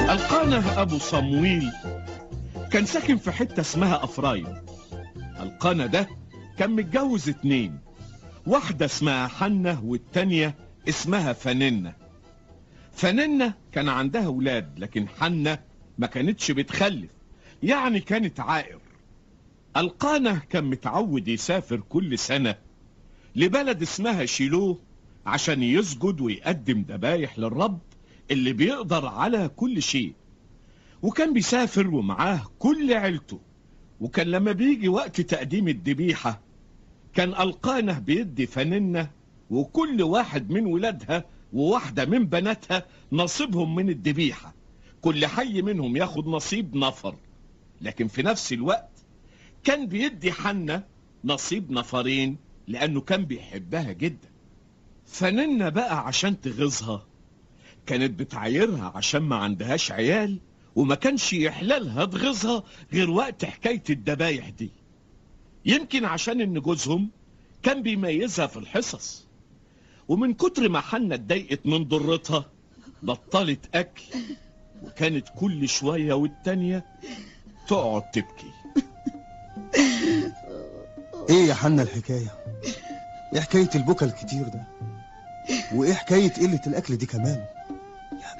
القانة أبو صمويل كان ساكن في حتة اسمها أفرايم القانة ده كان متجوز اتنين واحدة اسمها حنة والتانية اسمها فننة فننة كان عندها ولاد لكن حنة ما كانتش بتخلف يعني كانت عائر القانة كان متعود يسافر كل سنة لبلد اسمها شيلوه عشان يسجد ويقدم ذبايح للرب اللي بيقدر على كل شيء وكان بيسافر ومعاه كل عيلته وكان لما بيجي وقت تقديم الذبيحة كان القانه بيدي فننة وكل واحد من ولادها وواحدة من بناتها نصيبهم من الذبيحة كل حي منهم ياخد نصيب نفر لكن في نفس الوقت كان بيدي حنة نصيب نفرين لأنه كان بيحبها جدا فننة بقى عشان تغيظها كانت بتعايرها عشان ما عندهاش عيال وما كانش يحلالها تغيظها غير وقت حكاية الدبايح دي يمكن عشان ان جوزهم كان بيميزها في الحصص ومن كتر ما حنة اتضايقت من ضرتها بطلت اكل وكانت كل شوية والتانية تقعد تبكي ايه يا حنا الحكاية ايه حكاية البكا الكتير ده وايه حكاية قلة الاكل دي كمان